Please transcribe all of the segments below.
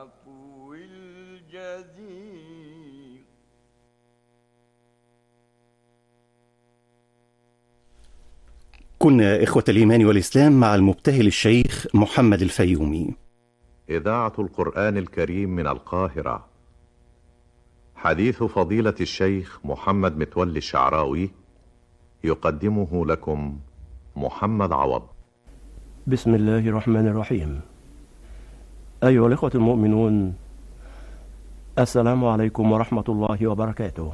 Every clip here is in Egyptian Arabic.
العفو الجزيل كنا إخوة الإيمان والإسلام مع المبتهل الشيخ محمد الفيومي إذاعة القرآن الكريم من القاهرة حديث فضيلة الشيخ محمد متولي الشعراوي يقدمه لكم محمد عوض بسم الله الرحمن الرحيم أيها الإخوة المؤمنون السلام عليكم ورحمة الله وبركاته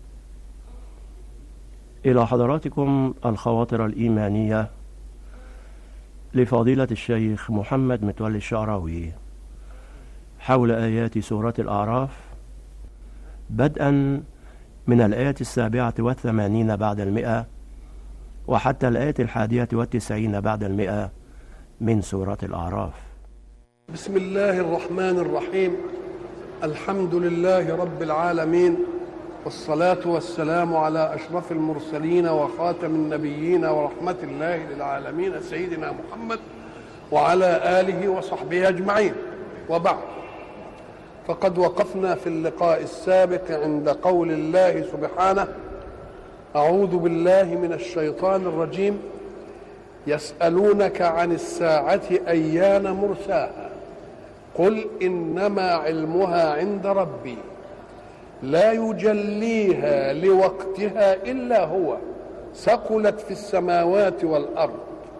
إلى حضراتكم الخواطر الإيمانية لفضيلة الشيخ محمد متولي الشعراوي حول آيات سورة الأعراف بدءا من الآية السابعة والثمانين بعد المئة وحتى الآية الحادية والتسعين بعد المئة من سورة الأعراف بسم الله الرحمن الرحيم الحمد لله رب العالمين والصلاة والسلام على أشرف المرسلين وخاتم النبيين ورحمة الله للعالمين سيدنا محمد وعلى آله وصحبه أجمعين وبعد فقد وقفنا في اللقاء السابق عند قول الله سبحانه أعوذ بالله من الشيطان الرجيم يسألونك عن الساعة أيان مرساها قل إنما علمها عند ربي لا يجليها لوقتها إلا هو ثقلت في السماوات والأرض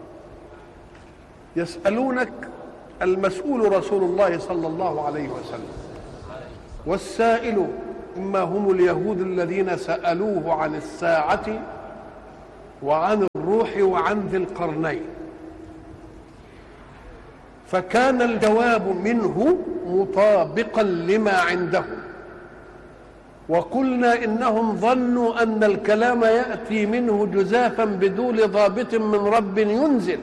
يسألونك المسؤول رسول الله صلى الله عليه وسلم والسائل إما هم اليهود الذين سألوه عن الساعة وعن الروح وعن ذي القرنين فكان الجواب منه مطابقا لما عندهم وقلنا انهم ظنوا ان الكلام ياتي منه جزافا بدون ضابط من رب ينزل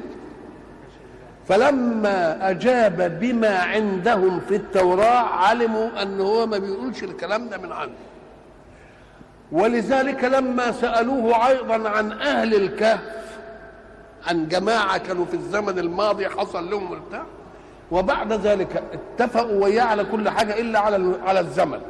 فلما اجاب بما عندهم في التوراه علموا ان هو ما بيقولش الكلام ده من عنده ولذلك لما سالوه ايضا عن اهل الكهف عن جماعه كانوا في الزمن الماضي حصل لهم البتاع وبعد ذلك اتفقوا وياه على كل حاجه الا على على الزمن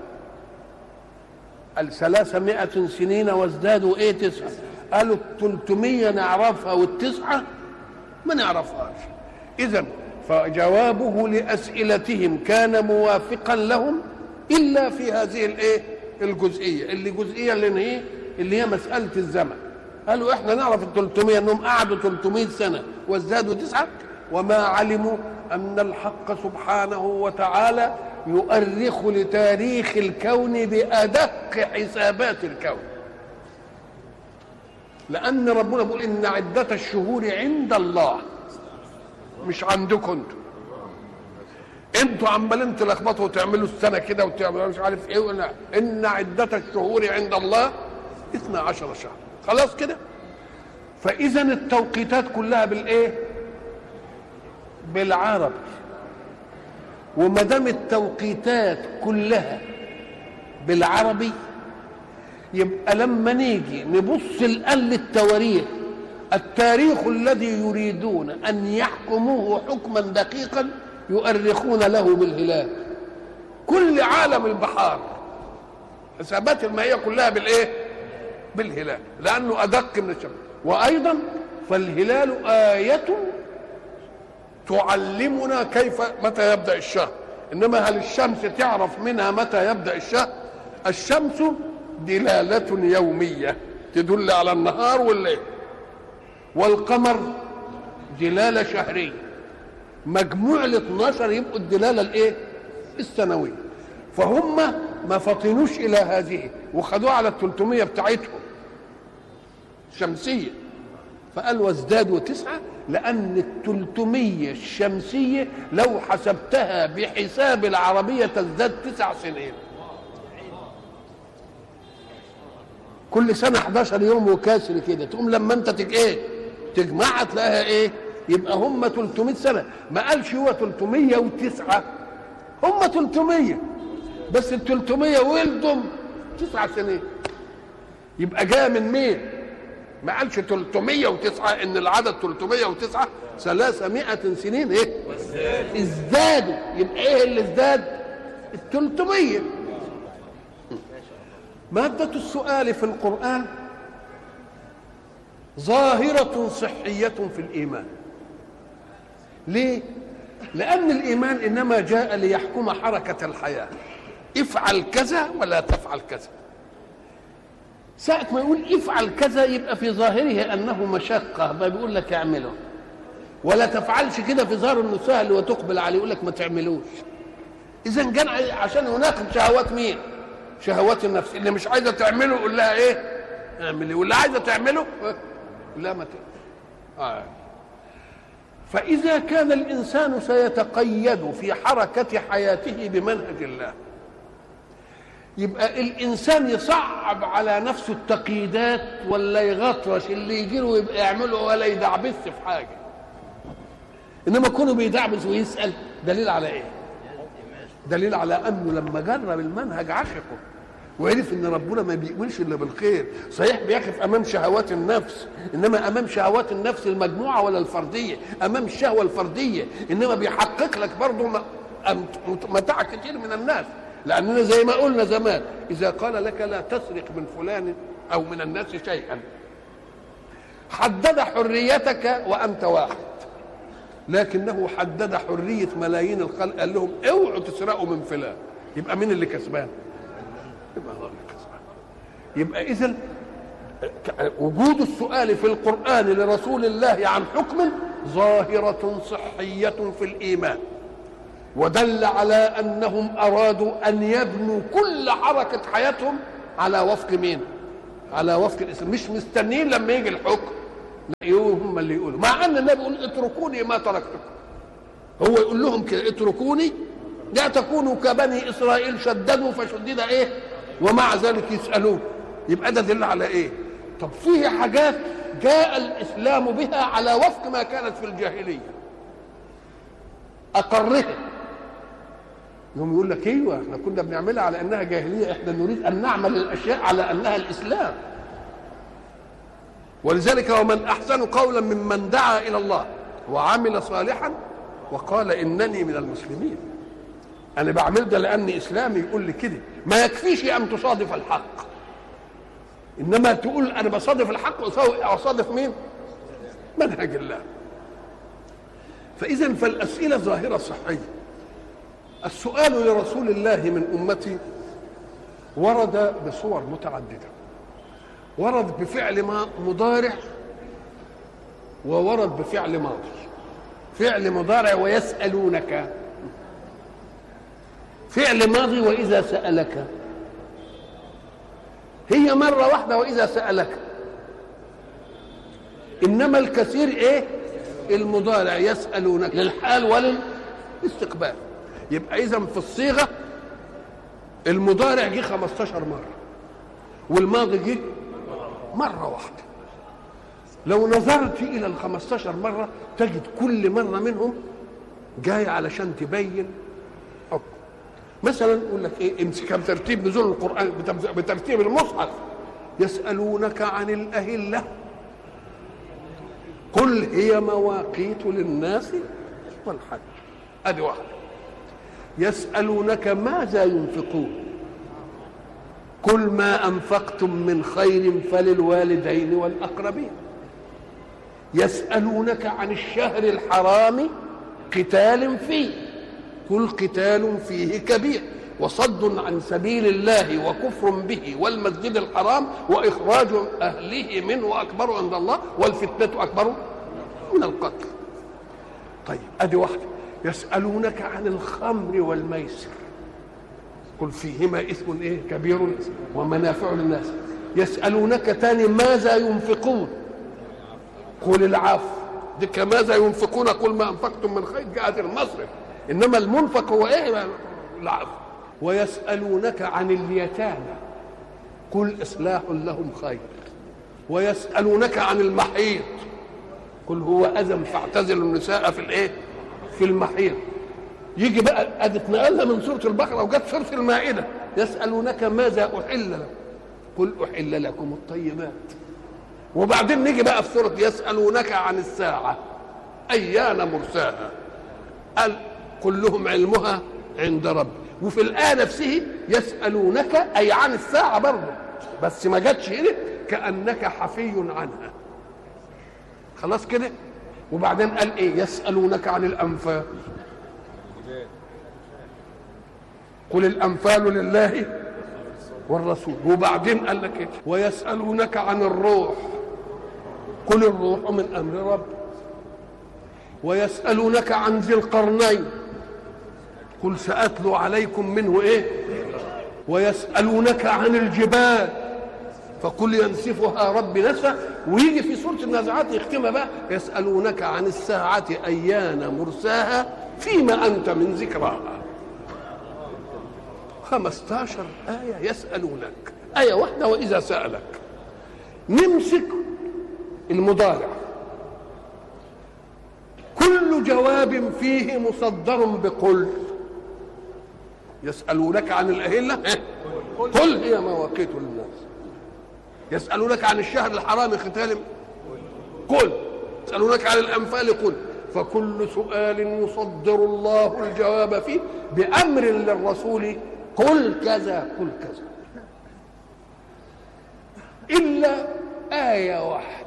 الثلاثمائة سنين وازدادوا ايه تسعة قالوا التلتمية نعرفها والتسعة ما نعرفهاش اذا فجوابه لأسئلتهم كان موافقا لهم إلا في هذه الايه الجزئية اللي جزئية اللي هي اللي هي مسألة الزمن قالوا احنا نعرف ال 300 انهم قعدوا 300 سنة وازدادوا تسعة وما علموا أن الحق سبحانه وتعالى يؤرخ لتاريخ الكون بأدق حسابات الكون لأن ربنا بيقول إن عدة الشهور عند الله مش عندكم انتوا انتوا عمالين تلخبطوا وتعملوا السنة كده وتعملوا مش عارف ايه ولا إن عدة الشهور عند الله 12 شهر خلاص كده فإذا التوقيتات كلها بالإيه؟ بالعربي وما دام التوقيتات كلها بالعربي يبقى لما نيجي نبص الآن للتواريخ التاريخ الذي يريدون أن يحكموه حكما دقيقا يؤرخون له بالهلال كل عالم البحار حسابات المائية كلها بالإيه؟ بالهلال لأنه أدق من الشمس وأيضا فالهلال آية تعلمنا كيف متى يبدا الشهر انما هل الشمس تعرف منها متى يبدا الشهر الشمس دلاله يوميه تدل على النهار والليل والقمر دلاله شهريه مجموع ال 12 يبقوا الدلاله الايه السنويه فهم ما فطنوش الى هذه وخدوها على ال 300 بتاعتهم شمسيه فقال وازدادوا تسعة لأن التلتمية الشمسية لو حسبتها بحساب العربية تزداد تسع سنين كل سنة 11 يوم وكاسر كده تقوم لما انت تج ايه تجمعها تلاقيها ايه يبقى هم 300 سنة ما قالش هو 309 هم 300 بس ال 300 ولدهم تسع سنين يبقى جاء من مين؟ ما قالش 309 ان العدد 309 300 سنين ايه ازدادوا يبقى ايه اللي ازداد التلتمية مادة السؤال في القرآن ظاهرة صحية في الإيمان ليه؟ لأن الإيمان إنما جاء ليحكم حركة الحياة افعل كذا ولا تفعل كذا ساعة ما يقول افعل كذا يبقى في ظاهره أنه مشقة ما بيقول لك اعمله ولا تفعلش كده في ظاهر انه سهل وتقبل عليه يقول لك ما تعملوش اذا كان عشان يناقض شهوات مين شهوات النفس اللي مش عايزه تعمله يقول لها ايه اعملي واللي عايزه تعمله لا ما تعمل آه. فاذا كان الانسان سيتقيد في حركه حياته بمنهج الله يبقى الانسان يصعب على نفسه التقييدات ولا يغطرش اللي يجي له يبقى يعمله ولا يدعبس في حاجه انما كونه بيدعبس ويسال دليل على ايه دليل على انه لما جرب المنهج عشقه وعرف ان ربنا ما بيقولش الا بالخير صحيح بيقف امام شهوات النفس انما امام شهوات النفس المجموعه ولا الفرديه امام الشهوه الفرديه انما بيحقق لك برضه متاع كتير من الناس لاننا زي ما قلنا زمان اذا قال لك لا تسرق من فلان او من الناس شيئا حدد حريتك وانت واحد لكنه حدد حريه ملايين الخلق قال لهم اوعوا تسرقوا من فلان يبقى مين اللي كسبان؟ يبقى هو اللي كسبان يبقى اذا وجود السؤال في القران لرسول الله عن حكم ظاهره صحيه في الايمان ودل على انهم ارادوا ان يبنوا كل حركه حياتهم على وفق مين؟ على وفق الاسلام مش مستنيين لما يجي الحكم لا هم اللي يقولوا مع ان النبي يقول اتركوني ما تركتكم هو يقول لهم كده اتركوني لا تكونوا كبني اسرائيل شددوا فشدد ايه ومع ذلك يسالون يبقى ده دل على ايه طب فيه حاجات جاء الاسلام بها على وفق ما كانت في الجاهليه اقرها يوم يقول لك ايوه احنا كنا بنعملها على انها جاهليه احنا نريد ان نعمل الاشياء على انها الاسلام ولذلك ومن احسن قولا ممن دعا الى الله وعمل صالحا وقال انني من المسلمين انا بعمل ده لاني اسلامي يقول لي كده ما يكفيش ان تصادف الحق انما تقول انا بصادف الحق واصادف مين منهج الله فاذا فالاسئله ظاهره صحيه السؤال لرسول الله من امتي ورد بصور متعدده ورد بفعل مضارع وورد بفعل ماضي فعل مضارع ويسألونك فعل ماضي وإذا سألك هي مرة واحدة وإذا سألك إنما الكثير إيه المضارع يسألونك للحال وللاستقبال يبقى إذا في الصيغة المضارع جه 15 مرة والماضي جه مرة واحدة لو نظرت إلى ال 15 مرة تجد كل مرة منهم جاي علشان تبين حكم مثلا يقول لك ايه امسك بترتيب نزول القرآن بترتيب المصحف يسألونك عن الأهلة قل هي مواقيت للناس والحج ادي واحدة يسألونك ماذا ينفقون كل ما انفقتم من خير فللوالدين والاقربين يسالونك عن الشهر الحرام قتال فيه كل قتال فيه كبير وصد عن سبيل الله وكفر به والمسجد الحرام واخراج اهله منه اكبر عند الله والفتنه اكبر من القتل طيب ادي واحده يسالونك عن الخمر والميسر قل فيهما اثم ايه كبير ومنافع للناس يسالونك تاني ماذا ينفقون قل العفو ديك ماذا ينفقون قل ما انفقتم من خير جاءت المصرف انما المنفق هو ايه العفو ويسالونك عن اليتامى قل اصلاح لهم خير ويسالونك عن المحيط قل هو اذى فاعتزلوا النساء في الايه في المحيط يجي بقى ادي اتنقلنا من سوره البقره وجت سوره المائده يسالونك ماذا احل لكم قل احل لكم الطيبات وبعدين نيجي بقى في سوره يسالونك عن الساعه ايان مرساها قال كلهم علمها عند ربي وفي الآية نفسه يسألونك أي عن الساعة برضه بس ما جاتش هنا كأنك حفي عنها خلاص كده وبعدين قال ايه يسألونك عن الأنفال قل الأنفال لله والرسول وبعدين قال لك ايه ويسألونك عن الروح قل الروح من أمر رب ويسألونك عن ذي القرنين قل سأتلو عليكم منه ايه ويسألونك عن الجبال فقل ينسفها ربي نسفا ويجي في سورة النازعات يختمها بقى يسألونك عن الساعة أيان مرساها فيما أنت من ذكراها 15 آية يسألونك آية واحدة وإذا سألك نمسك المضارع كل جواب فيه مصدر بقل يسألونك عن الأهلة قل هي مواقيت للناس يسألونك عن الشهر الحرام ختال قل يسألونك عن الأنفال قل فكل سؤال يصدر الله الجواب فيه بأمر للرسول قل كذا قل كذا إلا آية واحدة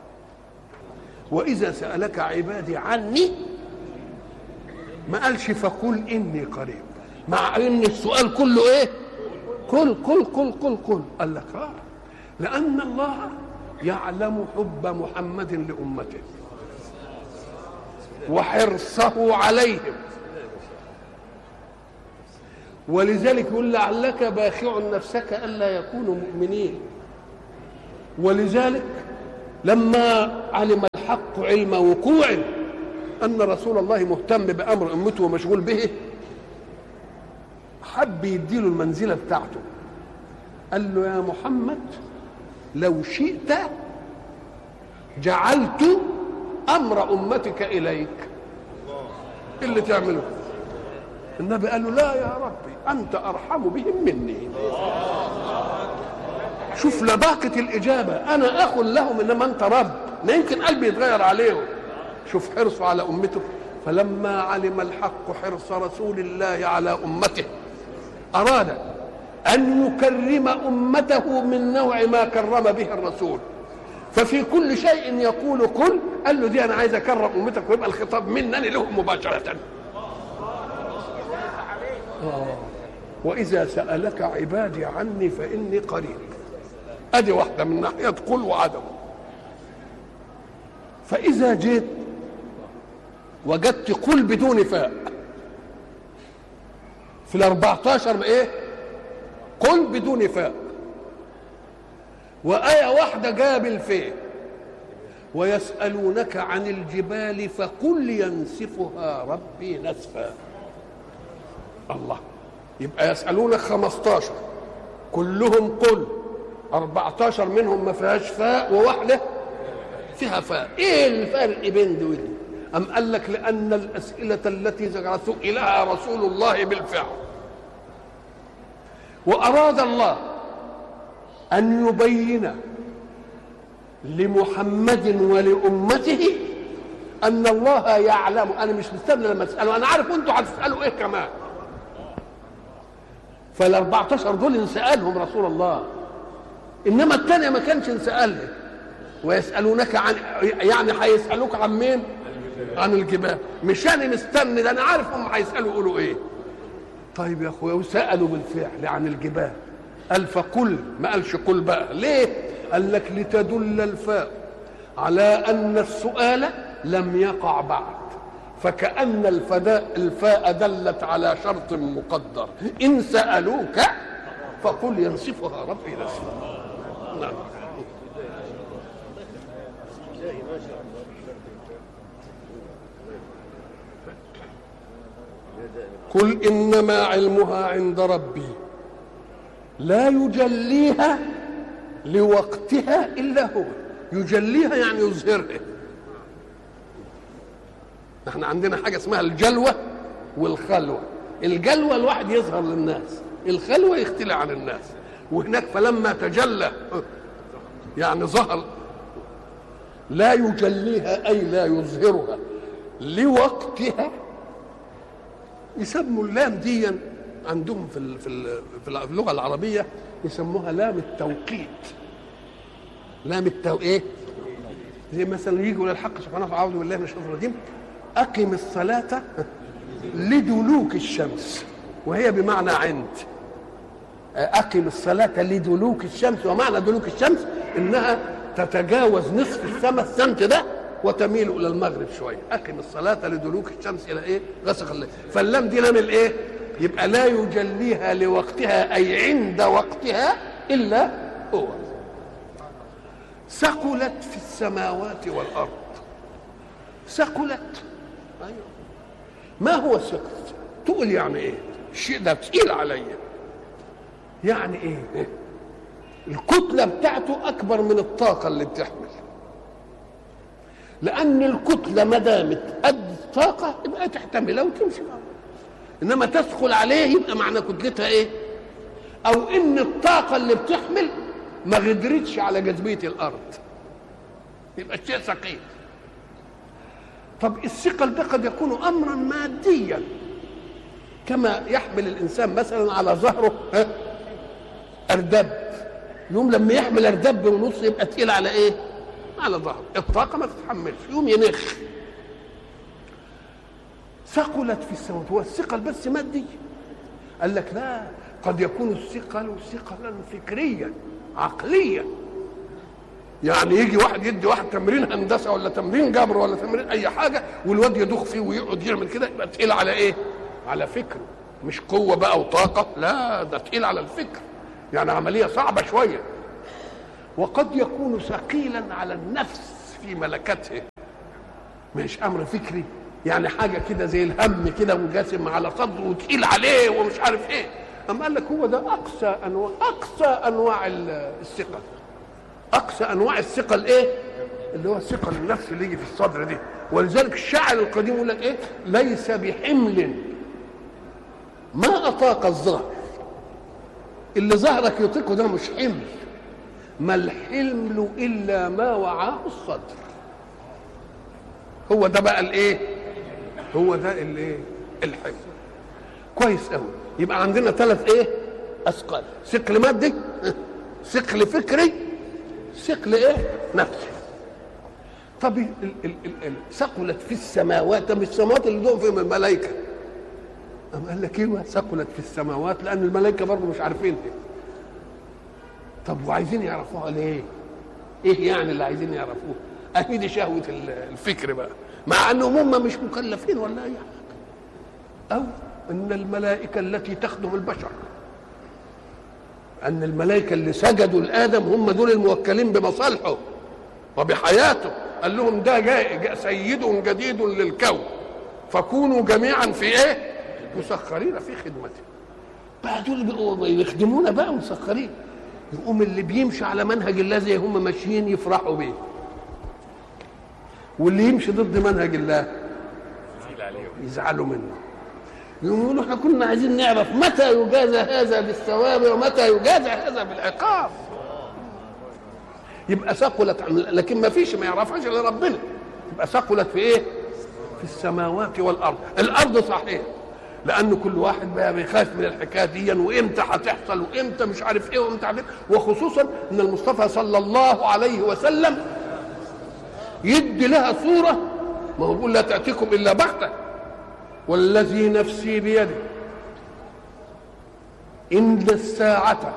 وإذا سألك عبادي عني ما قالش فقل إني قريب مع ان السؤال كله ايه كل كل كل كل كل قال لك اه لان الله يعلم حب محمد لامته وحرصه عليهم ولذلك يقول لعلك باخع نفسك الا يكونوا مؤمنين ولذلك لما علم الحق علم وقوع ان رسول الله مهتم بامر امته ومشغول به حب يديله المنزلة بتاعته قال له يا محمد لو شئت جعلت أمر أمتك إليك إيه اللي تعمله النبي قال له لا يا ربي أنت أرحم بهم مني شوف لباقة الإجابة أنا أخ لهم إنما أنت رب ما يمكن قلبي يتغير عليهم شوف حرصه على أمته فلما علم الحق حرص رسول الله على أمته أراد أن يكرم أمته من نوع ما كرم به الرسول ففي كل شيء يقول كل قال له دي أنا عايز أكرم أمتك ويبقى الخطاب منني لهم مباشرة آه. وإذا سألك عبادي عني فإني قريب أدي واحدة من ناحية قل وعدم فإذا جيت وجدت قل بدون فاء في الأربعتاشر ايه قل بدون فاء وآية واحدة جاب الفاء ويسألونك عن الجبال فقل ينسفها ربي نسفا الله يبقى يسألونك خمستاشر كلهم قل أربعتاشر منهم ما فيهاش فاء وواحدة فيها فاء ايه الفرق بين دول أم قال لك لأن الأسئلة التي سئلها رسول الله بالفعل وأراد الله أن يبين لمحمد ولأمته أن الله يعلم أنا مش مستني لما أسأله أنا عارف أنتوا هتسألوا إيه كمان فال 14 دول انسألهم رسول الله إنما الثانية ما كانش انسألها ويسألونك عن يعني هيسألوك عن مين؟ عن الجبال مش انا مستني ده انا عارف هم هيسالوا يقولوا ايه طيب يا اخويا وسالوا بالفعل عن الجبال قال فقل ما قالش قل بقى ليه قال لك لتدل الفاء على ان السؤال لم يقع بعد فكأن الفداء الفاء دلت على شرط مقدر إن سألوك فقل ينصفها ربي نصفا نعم قل انما علمها عند ربي لا يجليها لوقتها الا هو يجليها يعني يظهرها احنا عندنا حاجه اسمها الجلوه والخلوه الجلوه الواحد يظهر للناس الخلوه يختلى عن الناس وهناك فلما تجلى يعني ظهر لا يجليها اي لا يظهرها لوقتها يسموا اللام ديا عندهم في ال- في ال- في اللغه العربيه يسموها لام التوقيت لام التو ايه زي مثلا يجي يقول الحق سبحانه وتعالى اعوذ بالله من الشيطان الرجيم اقم الصلاه لدلوك الشمس وهي بمعنى عند اقم الصلاه لدلوك الشمس ومعنى دلوك الشمس انها تتجاوز نصف السماء السمت ده وتميل الى المغرب شويه اقم الصلاه لدلوك الشمس الى ايه غسق الليل فاللام دي لام الايه يبقى لا يجليها لوقتها اي عند وقتها الا هو ثقلت في السماوات والارض ثقلت ايوه ما هو الثقل تقول يعني ايه الشيء ده تقيل عليا يعني ايه الكتله بتاعته اكبر من الطاقه اللي بتحمل لان الكتله ما دامت قد الطاقه يبقى تحتملها وتمشي معاها انما تدخل عليه يبقى معنى كتلتها ايه او ان الطاقه اللي بتحمل ما غدرتش على جاذبيه الارض يبقى الشيء ثقيل طب الثقل ده قد يكون امرا ماديا كما يحمل الانسان مثلا على ظهره ها اردب يوم لما يحمل اردب ونص يبقى تقيل على ايه على ظهره الطاقه ما تتحملش يوم ينخ ثقلت في السماوات هو الثقل بس مادي قال لك لا قد يكون الثقل ثقلا فكريا عقليا يعني يجي واحد يدي واحد تمرين هندسه ولا تمرين جبر ولا تمرين اي حاجه والواد يدوخ فيه ويقعد يعمل كده يبقى تقيل على ايه؟ على فكره مش قوه بقى وطاقه لا ده تقيل على الفكر يعني عمليه صعبه شويه وقد يكون ثقيلا على النفس في ملكته مش امر فكري يعني حاجه كده زي الهم كده وجاسم على صدره وتقيل عليه ومش عارف ايه اما قال لك هو ده اقصى انواع اقصى انواع ال- الثقه اقصى انواع الثقل ايه اللي هو الثقل النفسي اللي يجي في الصدر دي ولذلك الشاعر القديم يقول لك ايه ليس بحمل ما اطاق الظهر اللي ظهرك يطيقه ده مش حمل ما الحمل الا ما وعاه الصدر هو ده بقى الايه هو ده الايه الحمل كويس قوي يبقى عندنا ثلاث ايه اثقال ثقل مادي ثقل فكري ثقل ايه نفسي طب ال- ال- ال- ال- ثقلت في السماوات طب السماوات اللي دول فيهم الملائكه أم قال لك ايوه ثقلت في السماوات لان الملائكه برضه مش عارفين ايه طب وعايزين يعرفوها ليه؟ ايه يعني اللي عايزين يعرفوه؟ اهي دي شهوه ال- الفكر بقى مع انهم هم مش مكلفين ولا اي حاجه او ان الملائكه التي تخدم البشر ان الملائكه اللي سجدوا لادم هم دول الموكلين بمصالحه وبحياته قال لهم ده جاء جاء سيد جديد للكون فكونوا جميعا في ايه مسخرين في خدمته بقى دول بقوا يخدمونا بقى مسخرين يقوم اللي بيمشي على منهج الله زي هم ماشيين يفرحوا بيه واللي يمشي ضد منهج الله يزعلوا منه يقولوا احنا كنا عايزين نعرف متى يجازى هذا بالثواب ومتى يجازى هذا بالعقاب يبقى ثقلت عن لكن ما فيش ما يعرفهاش الا ربنا يبقى ثقلت في ايه في السماوات والارض الارض صحيح لان كل واحد بقى بيخاف من الحكايه دي وامتى هتحصل وامتى مش عارف ايه وامتى عارف إيه. وخصوصا ان المصطفى صلى الله عليه وسلم يدي لها صوره ما هو بيقول لا تاتيكم الا بغته والذي نفسي بيده ان الساعه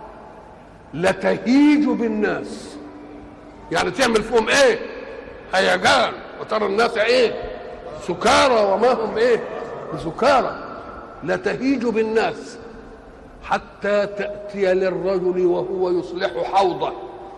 لتهيج بالناس يعني تعمل فيهم ايه هيجان وترى الناس ايه سكارى وما هم ايه بسكارى لتهيج بالناس حتى تأتي للرجل وهو يصلح حوضه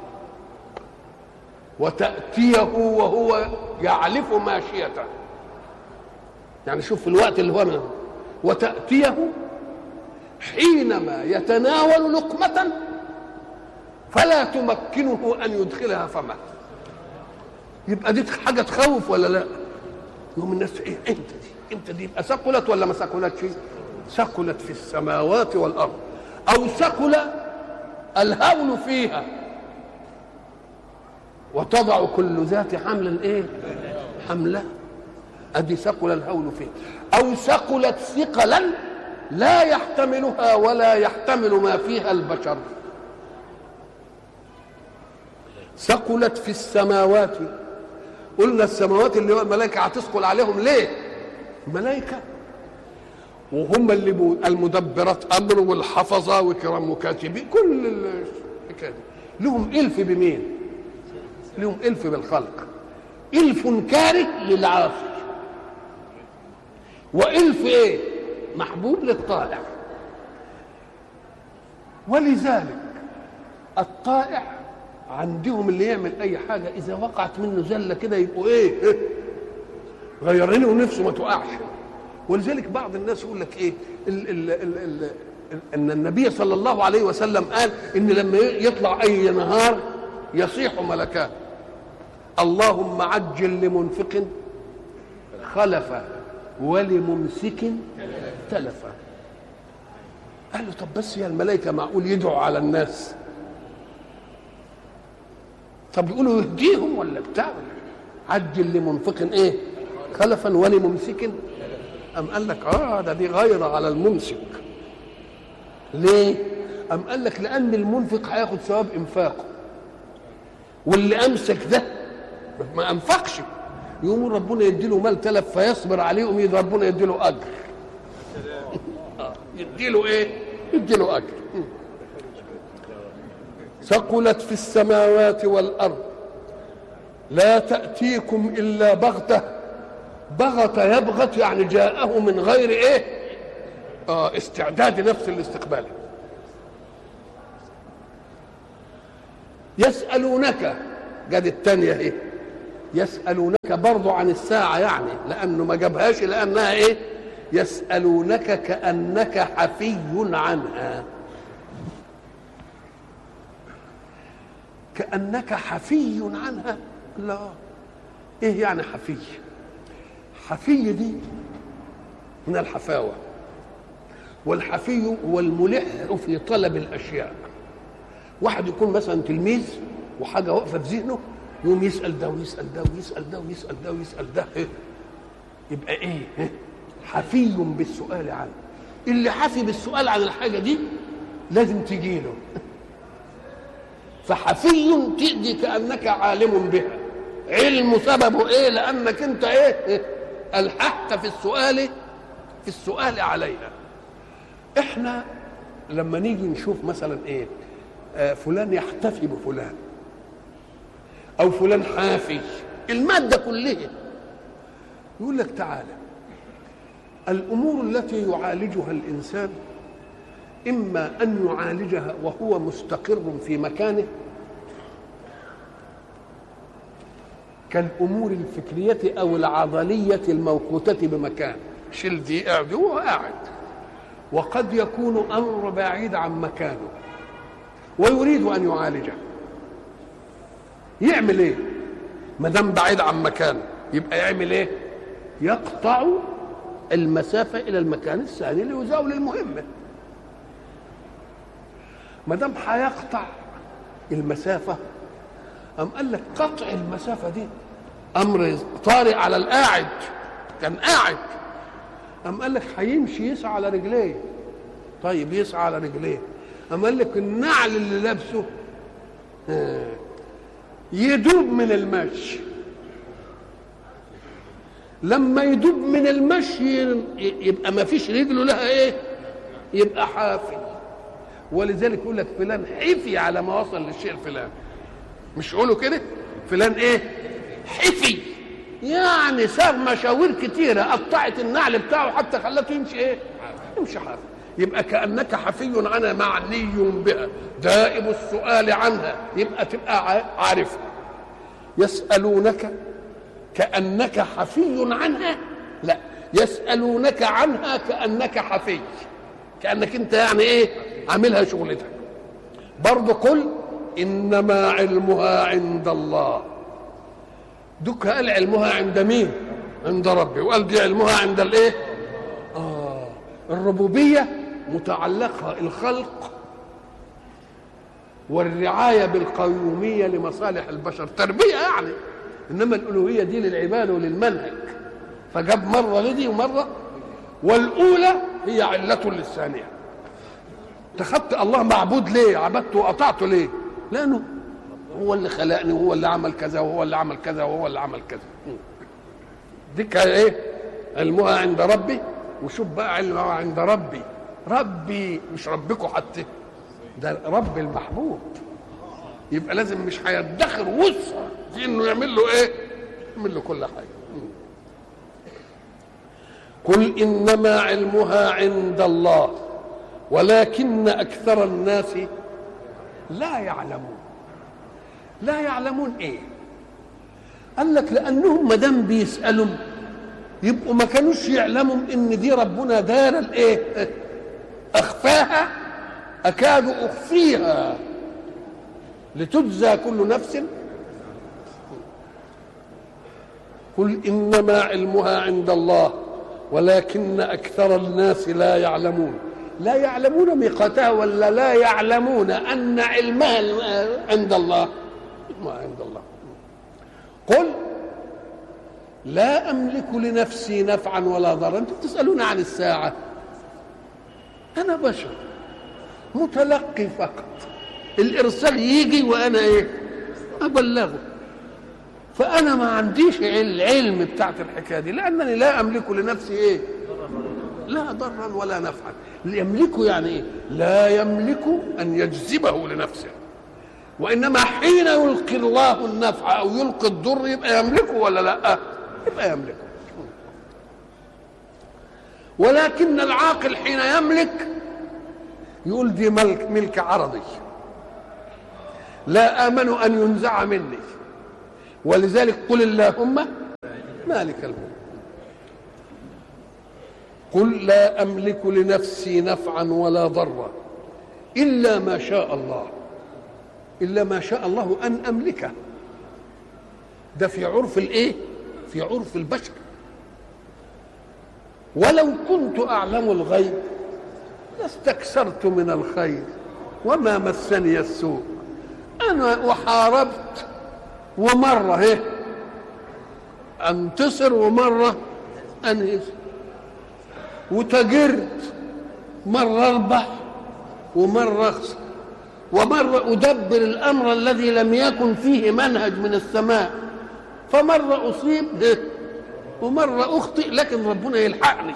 وتأتيه وهو يعلف ماشيته يعني شوف في الوقت اللي هو منه وتأتيه حينما يتناول لقمة فلا تمكنه أن يدخلها فمه يبقى دي حاجة تخوف ولا لا يوم الناس ايه امتى دي امتى دي يبقى ثقلت ولا ما ثقلتش ثقلت في السماوات والارض او ثقل الهول فيها وتضع كل ذات حمل ايه حملها ادي ثقل الهول فيها او ثقلت ثقلا لا يحتملها ولا يحتمل ما فيها البشر ثقلت في السماوات قلنا السماوات اللي هو الملائكة هتثقل عليهم ليه ملائكة وهم اللي بو المدبرات أمر والحفظة وكرام مكاتبين كل الحكاية دي لهم ألف بمين لهم ألف بالخلق ألف كاره للعاصي وألف إيه محبوب للطائع ولذلك الطائع عندهم اللي يعمل اي حاجه اذا وقعت منه زله كده يبقوا ايه غيرينه ونفسه ما تقعش ولذلك بعض الناس يقول لك ايه ال ال ال ال ان النبي صلى الله عليه وسلم قال ان لما يطلع اي نهار يصيح ملكان اللهم عجل لمنفق خلفا ولممسك تلفا قال له طب بس يا الملائكه معقول يدعوا على الناس طب يقولوا يهديهم ولا بتاع عجل لمنفق ايه خلفا ولممسك أم قال لك اه ده دي غيرة على الممسك ليه أم قال لك لأن المنفق هياخد ثواب إنفاقه واللي أمسك ده ما أنفقش يقوم ربنا يديله مال تلف فيصبر عليه يقوم ربنا يديله أجر يديله إيه؟ يديله أجر ثقلت في السماوات والارض لا تاتيكم الا بغته بغت يبغت يعني جاءه من غير ايه آه استعداد نفس الاستقبال يسالونك جد الثانيه ايه يسالونك برضو عن الساعه يعني لانه ما جابهاش لانها ايه يسالونك كانك حفي عنها كأنك حفي عنها لا ايه يعني حفي حفي دي من الحفاوة والحفي هو الملح في طلب الأشياء واحد يكون مثلا تلميذ وحاجة واقفة في ذهنه يقوم يسأل ده ويسأل ده ويسأل ده ويسأل ده ويسأل ده إيه؟ يبقى ايه إيه؟ حفي بالسؤال عنه اللي حفي بالسؤال عن الحاجة دي لازم تجيله فحفي تأتي كأنك عالم بها علم سببه ايه لأنك انت ايه ألححت في السؤال في السؤال عليها احنا لما نيجي نشوف مثلا ايه آه فلان يحتفي بفلان او فلان حافي المادة كلها يقول لك تعالى الامور التي يعالجها الانسان اما ان يعالجها وهو مستقر في مكانه كالامور الفكريه او العضليه الموقوته بمكان شيل دي قاعد هو قاعد وقد يكون امر بعيد عن مكانه ويريد ان يعالجه يعمل ايه ما دام بعيد عن مكانه يبقى يعمل ايه يقطع المسافه الى المكان الثاني ليزاول المهمه ما دام هيقطع المسافه أم قال لك قطع المسافة دي أمر طارئ على القاعد كان قاعد أم قال لك هيمشي يسعى على رجليه طيب يسعى على رجليه أم قال لك النعل اللي لابسه يدوب من المشي لما يدوب من المشي يبقى ما فيش رجله لها ايه يبقى حافي ولذلك يقول لك فلان حفي على ما وصل للشيء الفلاني مش يقولوا كده فلان ايه حفي يعني ساب مشاوير كتيرة قطعت النعل بتاعه حتى خلته يمشي ايه يمشي حافي يبقى كأنك حفي عنها معني بها دائم السؤال عنها يبقى تبقى عارفها يسألونك كأنك حفي عنها لا يسألونك عنها كأنك حفي كأنك انت يعني ايه عاملها شغلتك برضه قل انما علمها عند الله دوك قال علمها عند مين عند ربي وقال دي علمها عند الايه اه الربوبيه متعلقه الخلق والرعايه بالقيوميه لمصالح البشر تربيه يعني انما الالوهيه دي للعباده وللمنهج فجاب مره لدي ومره والاولى هي علة للثانية اتخذت الله معبود ليه عبدته وقطعته ليه لأنه هو اللي خلقني وهو اللي عمل كذا وهو اللي عمل كذا وهو اللي عمل كذا دي كان ايه علمها عند ربي وشوف بقى علمها عند ربي ربي مش ربكم حتى ده رب المحبوب يبقى لازم مش هيدخر وسع في انه يعمل له ايه يعمل له كل حاجه قل انما علمها عند الله ولكن اكثر الناس لا يعلمون لا يعلمون ايه قال لك لانهم ما دام بيسالوا يبقوا ما كانوش يعلموا ان دي ربنا دار الايه اخفاها اكاد اخفيها لتجزى كل نفس قل انما علمها عند الله ولكن اكثر الناس لا يعلمون لا يعلمون ميقاتها ولا لا يعلمون ان علمها عند الله ما عند الله قل لا املك لنفسي نفعا ولا ضرا انتم تسالون عن الساعه انا بشر متلقي فقط الارسال يجي وانا ايه ابلغه فانا ما عنديش العلم بتاعت الحكايه دي لانني لا املك لنفسي ايه لا ضرا ولا نفعا يملكه يعني ايه لا يملك ان يجذبه لنفسه وانما حين يلقي الله النفع او يلقي الضر يبقى يملكه ولا لا يبقى يملكه ولكن العاقل حين يملك يقول دي ملك ملك عرضي لا امن ان ينزع مني ولذلك قل اللهم مالك الملك قل لا املك لنفسي نفعا ولا ضرا الا ما شاء الله الا ما شاء الله ان املكه ده في عرف الايه في عرف البشر ولو كنت اعلم الغيب لاستكثرت من الخير وما مسني السوء انا وحاربت ومره هي انتصر ومره انهزم وتجرت مره اربح ومره اخسر ومره ادبر الامر الذي لم يكن فيه منهج من السماء فمره اصيب ومره اخطئ لكن ربنا يلحقني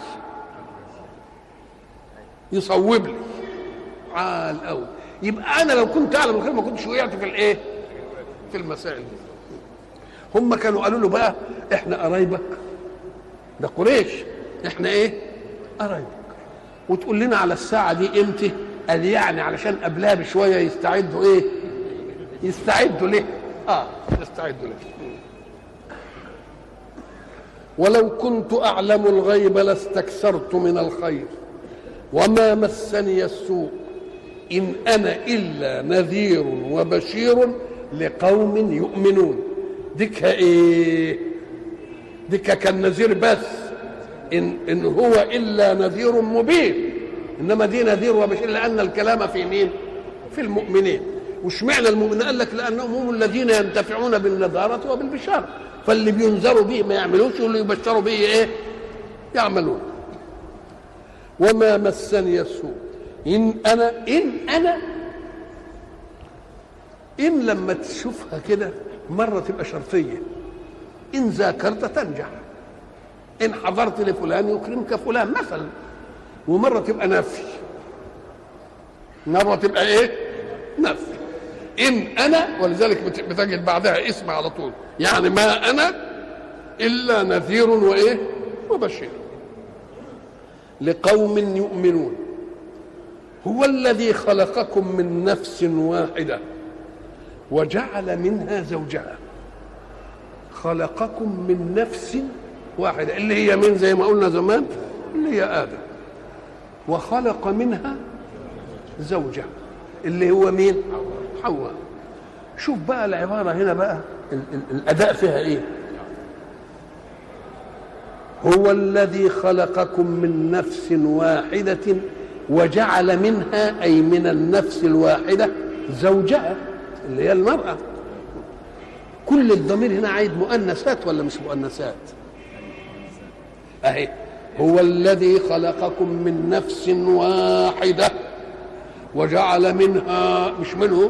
يصوب لي عال قوي يبقى انا لو كنت اعلم الخير ما كنتش وقعت في الايه في المسائل دي هم كانوا قالوا له بقى احنا قرايبك ده قريش احنا ايه قرايبك وتقول لنا على الساعه دي امتى قال يعني علشان قبلها بشويه يستعدوا ايه يستعدوا ليه اه يستعدوا ليه ولو كنت اعلم الغيب لاستكثرت من الخير وما مسني السوء ان انا الا نذير وبشير لقوم يؤمنون ديك ايه ديك كان نذير بس ان ان هو الا نذير مبين انما دي نذير وبشير لان الكلام في مين في المؤمنين واشمعنى المؤمنين قال لك لانهم هم الذين ينتفعون بالنذاره وبالبشاره فاللي بينذروا به ما يعملوش واللي يبشروا به ايه يعملون وما مسني السوء ان انا ان انا ان لما تشوفها كده مره تبقى شرطيه ان ذاكرت تنجح ان حضرت لفلان يكرمك فلان مثلا ومره تبقى نفي مره تبقى ايه نفي ان انا ولذلك بتجد بعدها اسم على طول يعني ما انا الا نذير وايه وبشير لقوم يؤمنون هو الذي خلقكم من نفس واحده وجعل منها زوجها خلقكم من نفس واحده اللي هي من زي ما قلنا زمان اللي هي ادم وخلق منها زوجها اللي هو مين حواء شوف بقى العباره هنا بقى ال- ال- الاداء فيها ايه هو الذي خلقكم من نفس واحده وجعل منها اي من النفس الواحده زوجها اللي هي المراه كل الضمير هنا عايد مؤنثات ولا مش مؤنثات اهي هو الذي خلقكم من نفس واحدة وجعل منها مش منه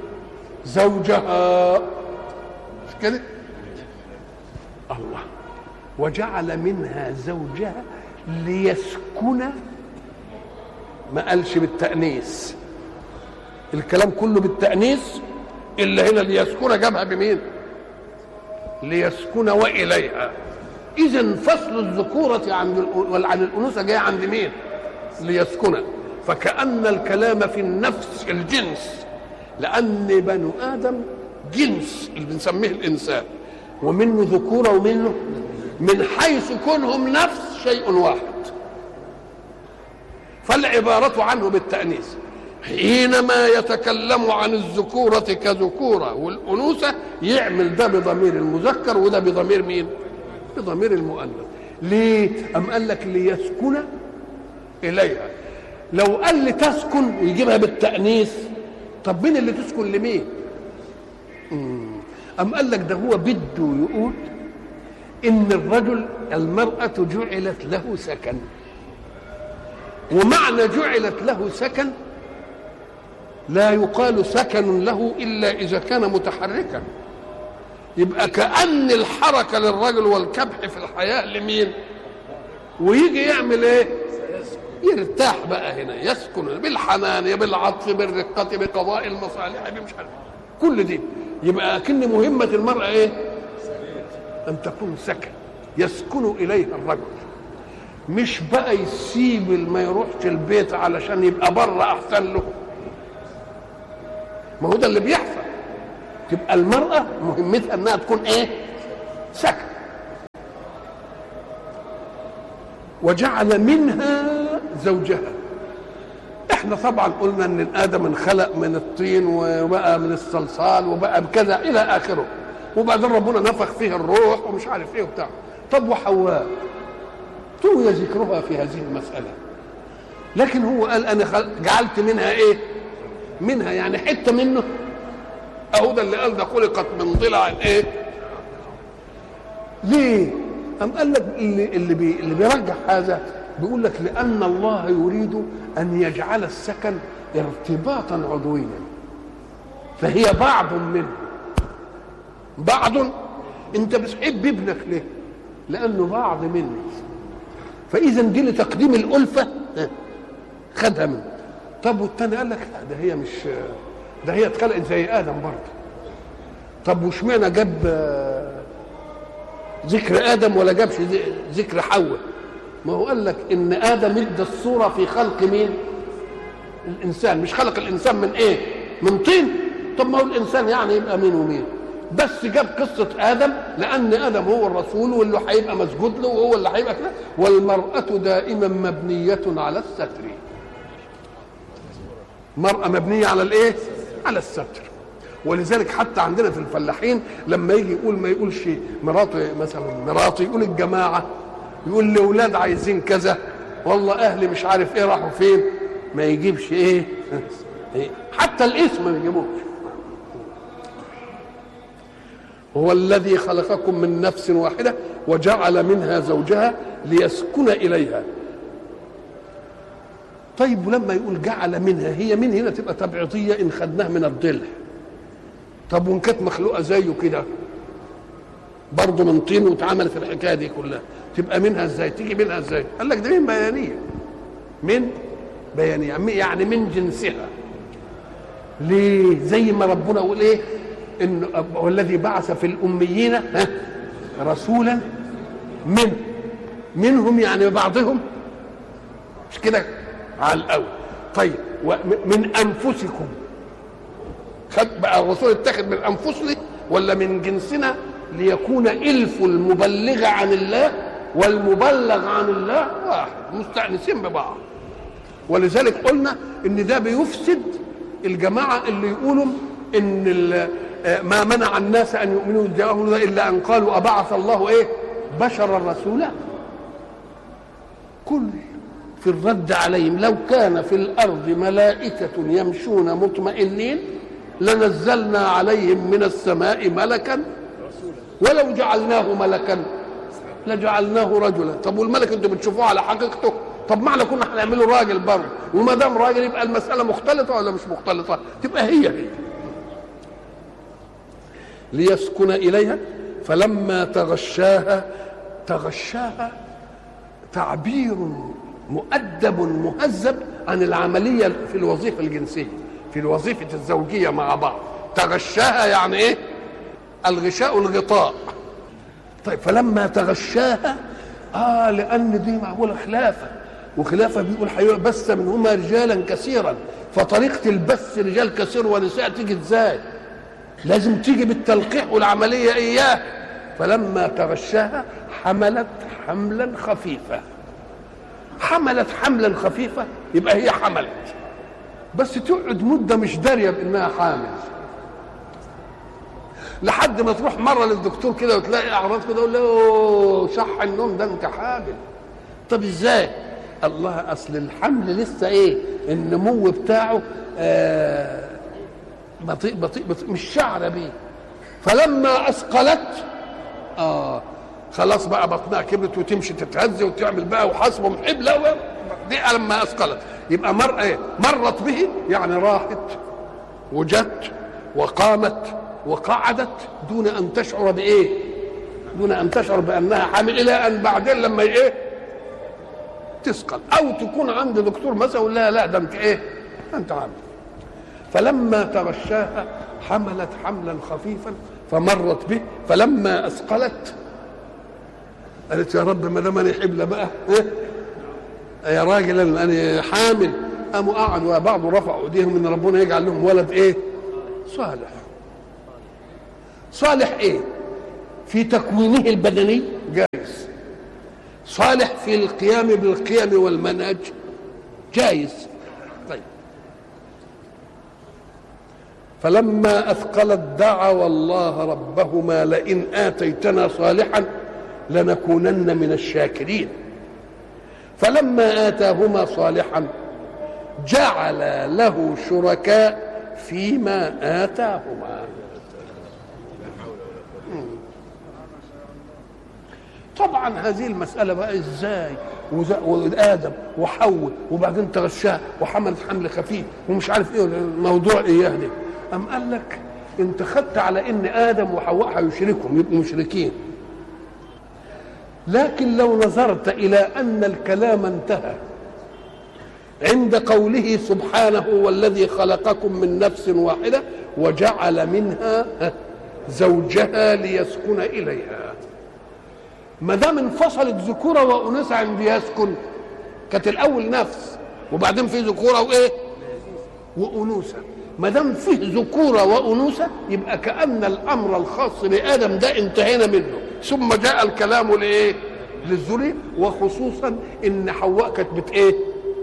زوجها مش كده الله وجعل منها زوجها ليسكن ما قالش بالتأنيث الكلام كله بالتأنيث إلا هنا ليسكن جابها بمين ليسكن وإليها إذا فصل الذكورة عن عن الأنوثة جاي عند مين ليسكن فكأن الكلام في النفس الجنس لأن بنو آدم جنس اللي بنسميه الإنسان ومنه ذكورة ومنه من حيث كونهم نفس شيء واحد فالعبارة عنه بالتأنيث حينما يتكلم عن الذكورة كذكورة والأنوثة يعمل ده بضمير المذكر وده بضمير مين؟ بضمير المؤنث ليه؟ أم قال لك ليسكن إليها لو قال لي تسكن ويجيبها بالتأنيث طب مين اللي تسكن لمين؟ أم قال لك ده هو بده يقول إن الرجل المرأة جعلت له سكن ومعنى جعلت له سكن لا يقال سكن له الا اذا كان متحركا يبقى كان الحركه للرجل والكبح في الحياه لمين ويجي يعمل ايه يرتاح بقى هنا يسكن بالحنان بالعطف بالرقه بقضاء المصالح مش عارف كل دي يبقى اكن مهمه المراه ايه ان تكون سكن يسكن اليها الرجل مش بقى يسيب ما يروحش البيت علشان يبقى بره احسن له ما هو ده اللي بيحصل تبقى المرأة مهمتها انها تكون ايه سكن وجعل منها زوجها احنا طبعا قلنا ان ادم انخلق من الطين وبقى من الصلصال وبقى بكذا الى اخره وبعدين ربنا نفخ فيه الروح ومش عارف ايه وبتاع طب وحواء طوي ذكرها في هذه المسألة لكن هو قال أنا جعلت منها إيه منها يعني حتة منه أهو ده اللي قال ده خلقت من ضلع إيه ليه أم قال لك اللي, اللي, بي اللي بيرجح هذا بيقول لك لأن الله يريد أن يجعل السكن ارتباطا عضويا فهي بعض منه بعض انت بتحب ابنك ليه لانه بعض منك فاذا دي لتقديم الالفه خدها منه طب والتاني قال لك لا ده هي مش ده هي اتخلقت زي ادم برضه طب واشمعنى جاب ذكر ادم ولا جابش ذكر حواء ما هو قال لك ان ادم ادى الصوره في خلق مين الانسان مش خلق الانسان من ايه من طين طب ما هو الانسان يعني يبقى مين ومين بس جاب قصة آدم لأن آدم هو الرسول واللي هيبقى مسجود له وهو اللي هيبقى كده والمرأة دائما مبنية على الستر مرأة مبنية على الإيه؟ على الستر ولذلك حتى عندنا في الفلاحين لما يجي يقول ما يقولش مراته مثلا مراته يقول الجماعة يقول لأولاد عايزين كذا والله أهلي مش عارف إيه راحوا فين ما يجيبش إيه حتى الاسم ما يجيبوش هو الذي خلقكم من نفس واحده وجعل منها زوجها ليسكن اليها طيب ولما يقول جعل منها هي من هنا تبقى تبعيضيه ان خدناها من الضلع طب وان كانت مخلوقه زيه كده برضه من طين واتعملت الحكايه دي كلها تبقى منها ازاي تيجي منها ازاي قال لك ده من بيانيه من بيانيه يعني من جنسها ليه زي ما ربنا يقول ايه ان والذي بعث في الاميين رسولا من منهم يعني بعضهم مش كده على الاول طيب من انفسكم خد بقى الرسول اتخذ من انفسنا ولا من جنسنا ليكون الف المبلغ عن الله والمبلغ عن الله واحد مستانسين ببعض ولذلك قلنا ان ده بيفسد الجماعه اللي يقولوا ان ما منع الناس ان يؤمنوا جاءهم الا ان قالوا ابعث الله ايه بشرا رسولا كل في الرد عليهم لو كان في الارض ملائكه يمشون مطمئنين لنزلنا عليهم من السماء ملكا ولو جعلناه ملكا لجعلناه رجلا طب والملك انتوا بتشوفوه على حقيقته طب معنى كنا هنعمله راجل برضه وما دام راجل يبقى المساله مختلطه ولا مش مختلطه تبقى هي هي ليسكن اليها فلما تغشاها تغشاها تعبير مؤدب مهذب عن العمليه في الوظيفه الجنسيه في الوظيفه الزوجيه مع بعض تغشاها يعني ايه الغشاء الغطاء طيب فلما تغشاها اه لان دي معموله خلافه وخلافه بيقول حيوان بث منهما رجالا كثيرا فطريقه البث رجال كثير ونساء تيجي ازاي؟ لازم تيجي بالتلقيح والعمليه اياه فلما تغشاها حملت حملا خفيفا حملت حملا خفيفا يبقى هي حملت بس تقعد مده مش داريه بانها حامل لحد ما تروح مره للدكتور كده وتلاقي اعراض كده يقول له صح النوم ده انت حامل طب ازاي الله اصل الحمل لسه ايه النمو بتاعه آه بطيء بطيء, بطيء مش شعره بيه فلما اثقلت اه خلاص بقى بطنها كبرت وتمشي تتهز وتعمل بقى وحسبه محب لا دي لما اثقلت يبقى مر ايه مرت به يعني راحت وجت وقامت وقعدت دون ان تشعر بايه دون ان تشعر بانها حامل الى ان بعدين لما ايه تثقل او تكون عند دكتور مثلا يقول لها لا ده انت ايه انت عامل فلما تغشاها حملت حملا خفيفا فمرت به فلما اثقلت قالت يا رب ما دام انا حبلة بقى إيه؟ يا راجل انا حامل قاموا قعدوا بعض رفعوا ايديهم ان ربنا يجعل لهم ولد ايه صالح صالح ايه في تكوينه البدني جائز صالح في القيام بالقيم والمنهج جائز طيب فلما اثقلت دعوا الله ربهما لئن اتيتنا صالحا لنكونن من الشاكرين فلما اتاهما صالحا جعل له شركاء فيما اتاهما طبعا هذه المسألة بقى ازاي وآدم وحواء وبعدين تغشاه وحملت حمل خفيف ومش عارف ايه الموضوع ايه ده أم قال لك انت خدت على ان آدم وحواء هيشركهم يبقوا مشركين لكن لو نظرت إلى أن الكلام انتهى عند قوله سبحانه والذي خلقكم من نفس واحدة وجعل منها زوجها ليسكن إليها ما دام انفصلت ذكوره وانوثه عند يسكن كانت الاول نفس وبعدين في ذكوره وايه وانوثه ما دام فيه ذكوره وانوثه يبقى كان الامر الخاص بادم ده انتهينا منه ثم جاء الكلام لايه للذريه وخصوصا ان حواء كانت بت ايه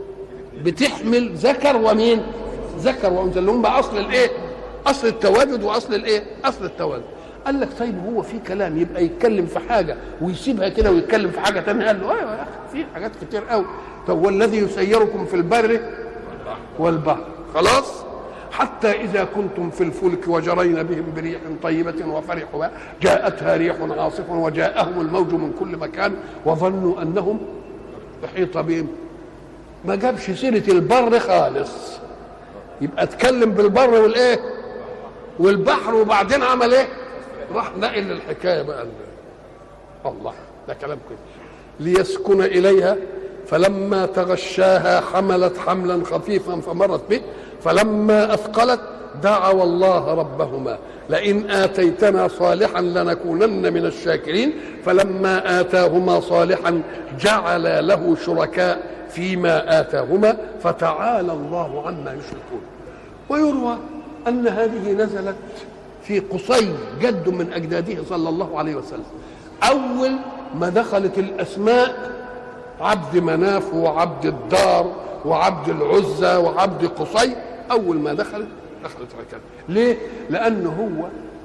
بتحمل ذكر ومين ذكر وانثى اللي هم اصل الايه اصل التواجد واصل الايه اصل التواجد قال لك طيب هو في كلام يبقى يتكلم في حاجه ويسيبها كده ويتكلم في حاجه ثانيه قال له ايوه يا اخي في حاجات كتير قوي طب والذي يسيركم في البر والبحر خلاص حتى إذا كنتم في الفلك وجرين بهم بريح طيبة وفرحوا جاءتها ريح عاصف وجاءهم الموج من كل مكان وظنوا أنهم أحيط بهم ما جابش سيرة البر خالص يبقى اتكلم بالبر والايه والبحر وبعدين عمل ايه راح نقل الحكايه بقى الله ده كلام كده ليسكن اليها فلما تغشاها حملت حملا خفيفا فمرت به فلما اثقلت دعوا الله ربهما لئن اتيتنا صالحا لنكونن من الشاكرين فلما اتاهما صالحا جعل له شركاء فيما اتاهما فتعالى الله عما يشركون ويروى ان هذه نزلت في قصي جد من اجداده صلى الله عليه وسلم اول ما دخلت الاسماء عبد مناف وعبد الدار وعبد العزى وعبد قصي اول ما دخلت دخلت هكذا ليه لان هو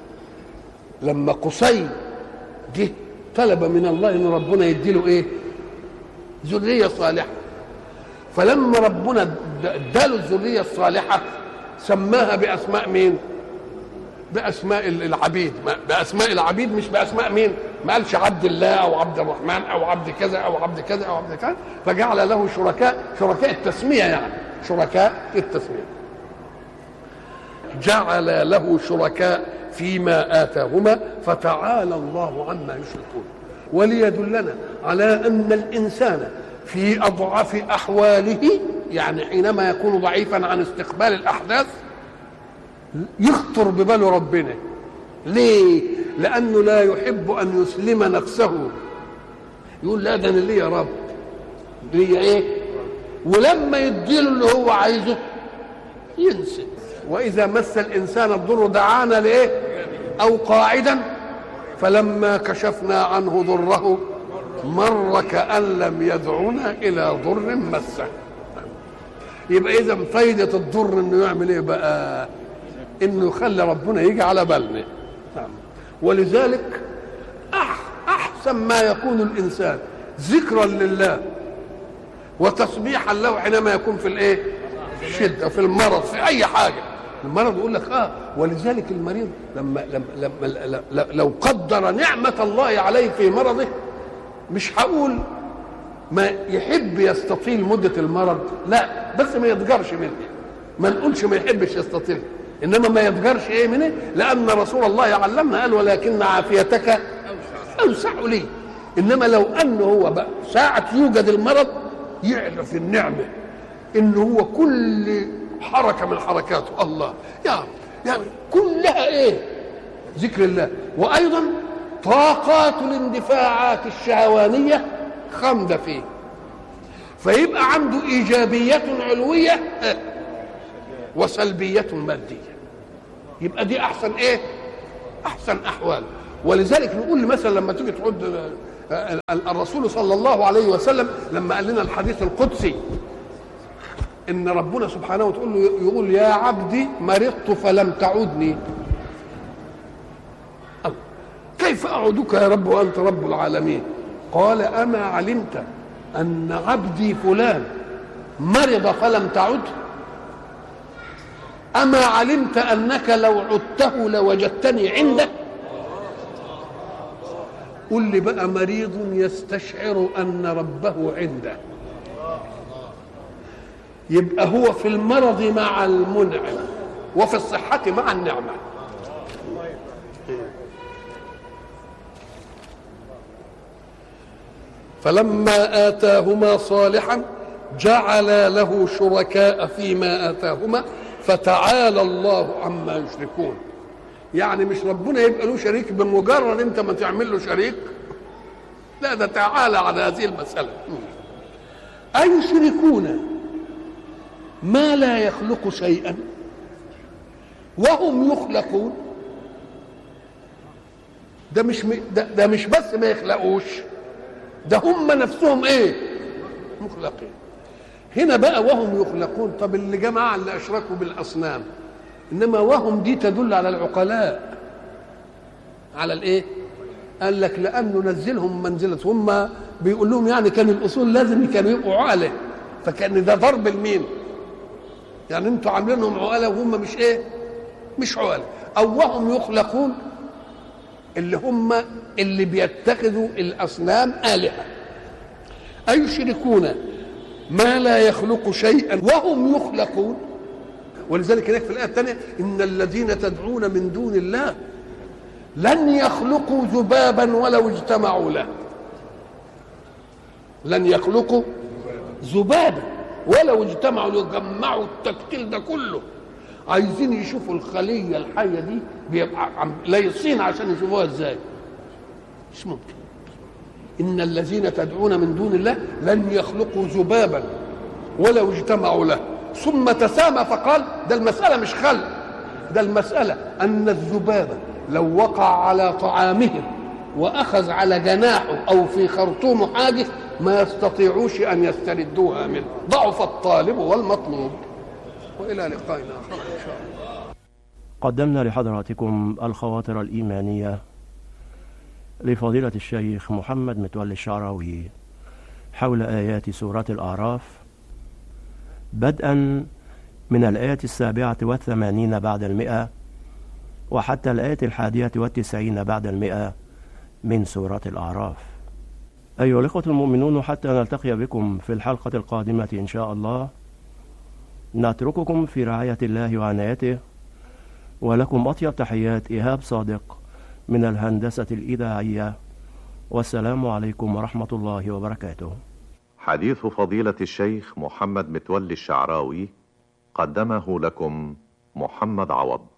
لما قصي جه طلب من الله ان ربنا يديله ايه ذريه صالحه فلما ربنا اداله الذريه الصالحه سماها باسماء مين باسماء العبيد باسماء العبيد مش باسماء مين ما قالش عبد الله او عبد الرحمن او عبد كذا او عبد كذا او عبد كذا فجعل له شركاء شركاء التسميه يعني شركاء التسميه جعل له شركاء فيما آتاهما فتعالى الله عما يشركون وليدلنا على أن الإنسان في أضعف أحواله يعني حينما يكون ضعيفا عن استقبال الأحداث يخطر ببال ربنا ليه؟ لأنه لا يحب أن يسلم نفسه يقول لا ده أنا ليه يا رب ليه إيه؟ ولما يديله اللي هو عايزه ينسى واذا مس الانسان الضر دعانا لايه او قاعدا فلما كشفنا عنه ضره مر كان لم يدعنا الى ضر مسه يبقى اذا فايده الضر انه يعمل ايه بقى انه يخلي ربنا يجي على بالنا ولذلك احسن ما يكون الانسان ذكرا لله وتسبيحا له حينما يكون في الايه الشده في المرض في اي حاجه المرض يقول لك اه ولذلك المريض لما لما, لما لو قدر نعمه الله عليه في مرضه مش هقول ما يحب يستطيل مده المرض لا بس ما يضجرش منه ما نقولش ما يحبش يستطيل انما ما يضجرش ايه منه لان رسول الله علمنا قال ولكن عافيتك اوسع لي انما لو انه هو بقى ساعه يوجد المرض يعرف النعمه ان هو كل حركه من حركاته الله يعني يعني كلها ايه ذكر الله وايضا طاقات الاندفاعات الشهوانيه خامده فيه فيبقى عنده ايجابيه علويه وسلبيه ماديه يبقى دي احسن ايه احسن احوال ولذلك نقول مثلا لما تيجي تعد الرسول صلى الله عليه وسلم لما قال لنا الحديث القدسي ان ربنا سبحانه وتقول له يقول يا عبدي مرضت فلم تعودني كيف اعودك يا رب وانت رب العالمين قال اما علمت ان عبدي فلان مرض فلم تعد اما علمت انك لو عدته لوجدتني عندك قل لي بقى مريض يستشعر ان ربه عنده يبقى هو في المرض مع المنعم وفي الصحة مع النعمة فلما آتاهما صالحا جعل له شركاء فيما آتاهما فتعالى الله عما يشركون يعني مش ربنا يبقى له شريك بمجرد انت ما تعمل له شريك لا ده تعالى على هذه المسألة أيشركون ما لا يخلق شيئا وهم يخلقون ده مش م... ده, ده مش بس ما يخلقوش ده هم نفسهم ايه مخلقين هنا بقى وهم يخلقون طب اللي جماعة اللي أشركوا بالأصنام إنما وهم دي تدل على العقلاء على الإيه؟ قال لك لأنه نزلهم منزلة هم بيقول لهم يعني كان الأصول لازم كانوا يبقوا عقلة فكان ده ضرب المين يعني انتوا عاملينهم عقلاء وهم مش ايه مش عقلاء او وهم يخلقون اللي هم اللي بيتخذوا الاصنام الهه ايشركون ما لا يخلق شيئا وهم يخلقون ولذلك هناك في الايه الثانيه ان الذين تدعون من دون الله لن يخلقوا ذبابا ولو اجتمعوا له لن يخلقوا ذبابا ولو اجتمعوا يجمعوا التكتيل ده كله عايزين يشوفوا الخليه الحيه دي بيبقى لايصين عشان يشوفوها ازاي مش ممكن ان الذين تدعون من دون الله لن يخلقوا ذبابا ولو اجتمعوا له ثم تسامى فقال ده المساله مش خلق ده المساله ان الذباب لو وقع على طعامهم واخذ على جناحه او في خرطوم حاجز ما يستطيعوش ان يستردوها منه ضعف الطالب والمطلوب والى لقاء اخر ان شاء الله قدمنا لحضراتكم الخواطر الإيمانية لفضيلة الشيخ محمد متولي الشعراوي حول آيات سورة الأعراف بدءا من الآية السابعة والثمانين بعد المئة وحتى الآية الحادية والتسعين بعد المئة من سورة الأعراف أيها الإخوة المؤمنون حتى نلتقي بكم في الحلقة القادمة إن شاء الله نترككم في رعاية الله وعنايته ولكم أطيب تحيات إيهاب صادق من الهندسة الإذاعية والسلام عليكم ورحمة الله وبركاته حديث فضيلة الشيخ محمد متولي الشعراوي قدمه لكم محمد عوض